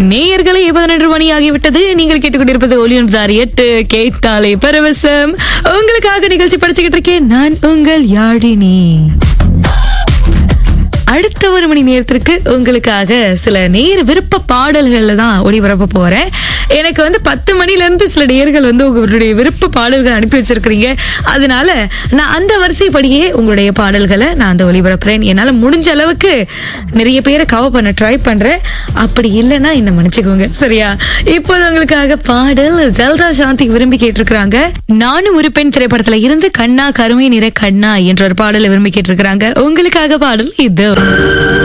நேயர்களே பதினெட்டு மணி ஆகிவிட்டது நீங்கள் கேட்டுக்கொண்டிருப்பது ஒலியன் சார் எட்டு கேட்டாலே பரவசம் உங்களுக்காக நிகழ்ச்சி படிச்சுக்கிட்டு இருக்கேன் நான் உங்கள் யாழினி அடுத்த ஒரு மணி நேரத்திற்கு உங்களுக்காக சில நேர் விருப்ப பாடல்கள்ல தான் ஒளிபரப்ப போறேன் எனக்கு வந்து பத்து மணில இருந்து சில நேர்கள் வந்து உங்களுடைய விருப்ப பாடல்கள் அனுப்பி வச்சிருக்கிறீங்க அதனால நான் அந்த வரிசைப்படியே உங்களுடைய பாடல்களை நான் அந்த ஒளிபரப்புறேன் என்னால முடிஞ்ச அளவுக்கு நிறைய பேரை கவர் பண்ண ட்ரை பண்றேன் அப்படி இல்லைன்னா என்ன மன்னிச்சுக்கோங்க சரியா இப்போது உங்களுக்காக பாடல் ஜெல்தா சாந்தி விரும்பி கேட்டிருக்கிறாங்க நானும் ஒரு பெண் திரைப்படத்துல இருந்து கண்ணா கருமை நிற கண்ணா என்ற ஒரு பாடலை விரும்பி கேட்டிருக்கிறாங்க உங்களுக்காக பாடல் இது